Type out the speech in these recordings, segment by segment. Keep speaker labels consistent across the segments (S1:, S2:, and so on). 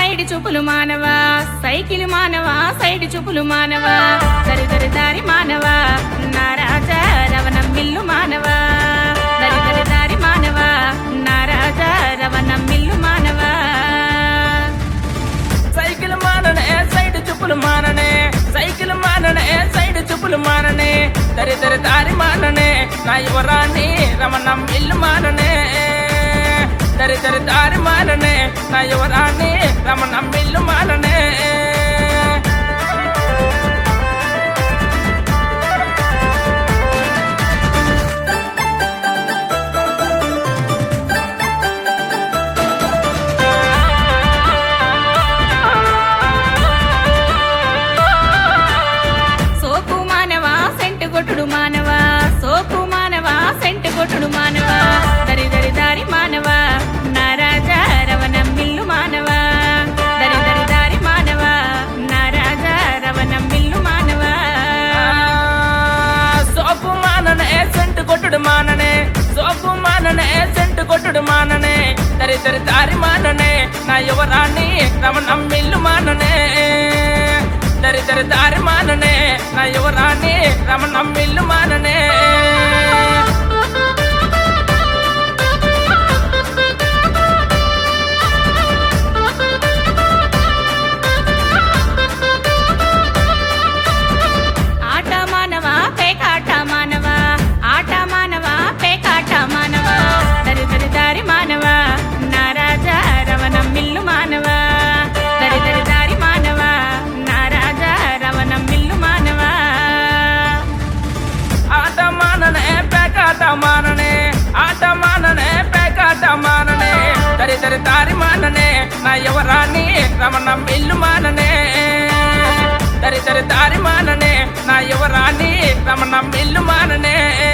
S1: side చూపులు మానవా cycle మానవా సైడ్ చూపులు మానవా దరి దరి దారి మానవా నా రాజా రవణం మిల్లు మానవా దరి దరి దారి మానవా నా రాజా రవణం మిల్లు మానవా
S2: సైకిల్ మాననే సైడ్ చెప్పులు మాననే సైకిల్ మాననే సైడ్ చెప్పులు మాననే దరి దరి దారి మాననే నా యువరాణి రమణం ఇల్లు మాననే దరి దరి దారి మాననే నా యువరాణి రమణం ఇల్లు మాననే
S1: సోపు మానవా సెంటు కొట్టుడు మానవా సోపు మానవా సెంటు కొట్టుడు మానవా దరి దరి దారి మానవా నా రాజా రవణం మిల్లు మానవా దరి దరి దారి మానవా నా రాజా రవణం మిల్లు మానవా
S2: సోపు మాననే సెంటు కొట్టుడు మాననే సోపు మాననే సెంటు కొట్టుడు మాననే దరి దరి దారి మాననే నా యువరాణి రమణం ఇల్లు మాననే దరి దరి దారి మాననే నా యువరాణి రమణం ఇల్లు మాననే
S1: ఆట మానవా పేకాట మానవా ఆట మానవా పేకాట మానవా దరి దరి దారి మానవా నా రాజా రవణం మిల్లు మానవా దరి దరి దారి మానవా నా రాజా రవణం మిల్లు మానవా
S2: ఆట మాననే పేకాట మాననే ఆట మాననే పేకాట మాననే దరి దరి దారి మాననే నా యువరాణి రమణం ఇల్లు మాననే దరి దరి దారి మాననే నా యువరాణి రమణం ఇల్లు మాననే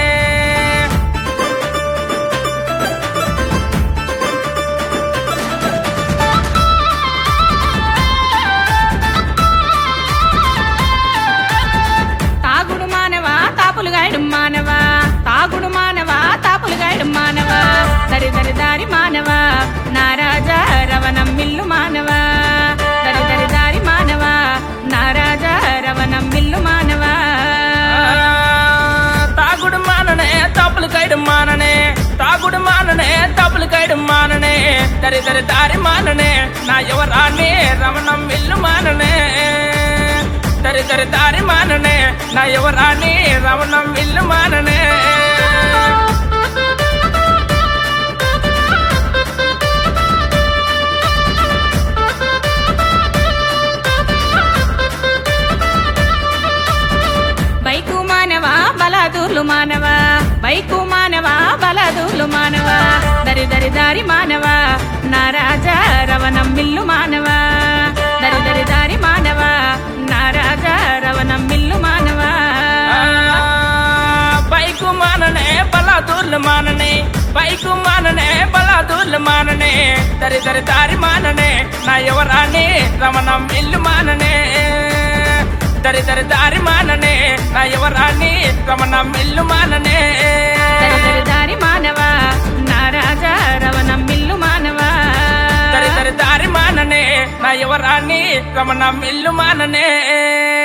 S1: తాగుడు మానవా తాపులు గాయడం మానవా తాగుడు మానవా తాపులు గాయడం మానవా దరి దరి దారి మానవా నా రాజా రవణం మిల్లు మానవా దరి దరి దారి మానవా నా రాజా రవణం మిల్లు మానవా
S2: తాగుడు మాననే తప్పులు కైడు మాననే తాగుడు మాననే తప్పులు కైడు మాననే దరి దరి దారి మాననే నా యువరాణి రమణం ఇల్లు మాననే దరి దరి దారి మాననే నా యువరాణి రమణం ఇల్లు మాననే
S1: బైకు మానవా బలాదూర్లు మానవా బైకు మానవా బలాదూర్లు మానవా దరి దరి దారి మానవా నా రాజా రవణం మిల్లు మానవా దరి దరి దారి మానవా నా రాజా రవణం మిల్లు మానవా
S2: బైకు మాననే బలాదూర్లు మాననే బైకు మాననే బలాదూర్లు మాననే దరి దరి దారి మాననే నా యువరాణి రమణం ఇల్లు మాననే దరి దరి దారి మాననే నా యువరాణి రమణం ఇల్లు మాననే
S1: దరి దరి దారి మానవా నా రాజా రవణం మిల్లు మానవా
S2: దరి దరి దారి మాననే నా యువరాణి రమణం ఇల్లు మాననే